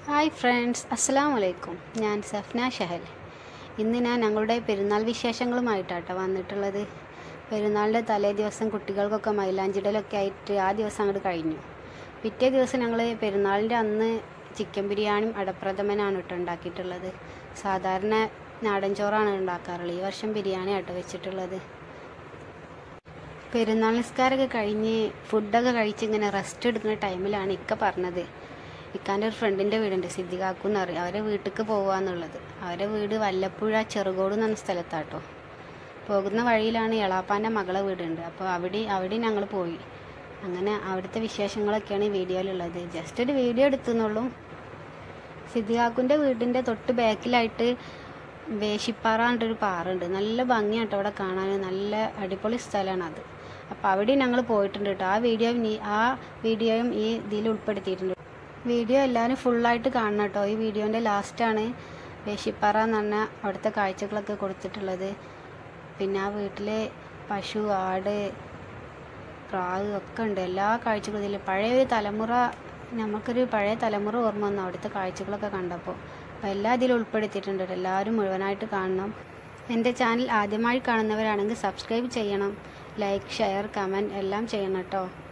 hi friends അസ്സാം വലൈക്കും ഞാൻ സഫ്ന ഷഹൽ ഇന്ന് ഞാൻ ഞങ്ങളുടെ പെരുന്നാൾ വിശേഷങ്ങളുമായിട്ടാട്ടോ വന്നിട്ടുള്ളത് പെരുന്നാളിൻ്റെ തലേ ദിവസം കുട്ടികൾക്കൊക്കെ മൈലാഞ്ചിടലൊക്കെ ആയിട്ട് ആ ദിവസം അങ്ങോട്ട് കഴിഞ്ഞു പിറ്റേ ദിവസം ഞങ്ങൾ പെരുന്നാളിൻ്റെ അന്ന് ചിക്കൻ ബിരിയാണിയും അടപ്രഥമനാണ് കേട്ടോ ഉണ്ടാക്കിയിട്ടുള്ളത് സാധാരണ നാടൻ ചോറാണ് ഉണ്ടാക്കാറുള്ളത് ഈ വർഷം ബിരിയാണി ആട്ടോ വെച്ചിട്ടുള്ളത് പെരുന്നാൾ നിസ്കാരമൊക്കെ കഴിഞ്ഞ് ഫുഡൊക്കെ കഴിച്ച് ഇങ്ങനെ റെസ്റ്റ് എടുക്കുന്ന ടൈമിലാണ് ഇക്ക പറഞ്ഞത് ഇക്കാൻ്റെ ഒരു ഫ്രണ്ടിൻ്റെ വീടുണ്ട് സിദ്ദിഖാക്കു എന്ന് പറയും അവരെ വീട്ടിലേക്ക് പോവാന്നുള്ളത് അവരെ വീട് വല്ലപ്പുഴ ചെറുകോട് എന്ന് പറഞ്ഞ സ്ഥലത്താട്ടോ പോകുന്ന വഴിയിലാണ് എളാപ്പാൻ്റെ മകളെ വീടുണ്ട് അപ്പോൾ അവിടെ അവിടെ ഞങ്ങൾ പോയി അങ്ങനെ അവിടുത്തെ വിശേഷങ്ങളൊക്കെയാണ് ഈ വീഡിയോയിലുള്ളത് ജസ്റ്റ് ഒരു വീഡിയോ എടുത്തുന്നുള്ളൂ സിദ്ദിഖാക്കുൻ്റെ വീടിൻ്റെ തൊട്ട് ബാക്കിലായിട്ട് വേശിപ്പാറ പറഞ്ഞിട്ടൊരു പാറുണ്ട് നല്ല ഭംഗിയാട്ടോ അവിടെ കാണാൻ നല്ല അടിപൊളി സ്ഥലമാണ് അത് അപ്പോൾ അവിടെ ഞങ്ങൾ പോയിട്ടുണ്ട് കേട്ടോ ആ വീഡിയോ ആ വീഡിയോയും ഈ ഇതിൽ ഉൾപ്പെടുത്തിയിട്ടുണ്ട് വീഡിയോ എല്ലാവരും ഫുള്ളായിട്ട് കാണണം കേട്ടോ ഈ വീഡിയോൻ്റെ ലാസ്റ്റാണ് വേശിപ്പാറ എന്ന് പറഞ്ഞ അവിടുത്തെ കാഴ്ചകളൊക്കെ കൊടുത്തിട്ടുള്ളത് പിന്നെ ആ വീട്ടിലെ പശു ആട് പ്രാവ് ഒക്കെ ഉണ്ട് എല്ലാ കാഴ്ചകളും ഇതിൽ പഴയ ഒരു തലമുറ നമുക്കൊരു പഴയ തലമുറ ഓർമ്മ വന്നു അവിടുത്തെ കാഴ്ചകളൊക്കെ കണ്ടപ്പോൾ അപ്പോൾ എല്ലാ ഇതിലും ഉൾപ്പെടുത്തിയിട്ടുണ്ട് എല്ലാവരും മുഴുവനായിട്ട് കാണണം എൻ്റെ ചാനൽ ആദ്യമായി കാണുന്നവരാണെങ്കിൽ സബ്സ്ക്രൈബ് ചെയ്യണം ലൈക്ക് ഷെയർ കമൻറ്റ് എല്ലാം ചെയ്യണം കേട്ടോ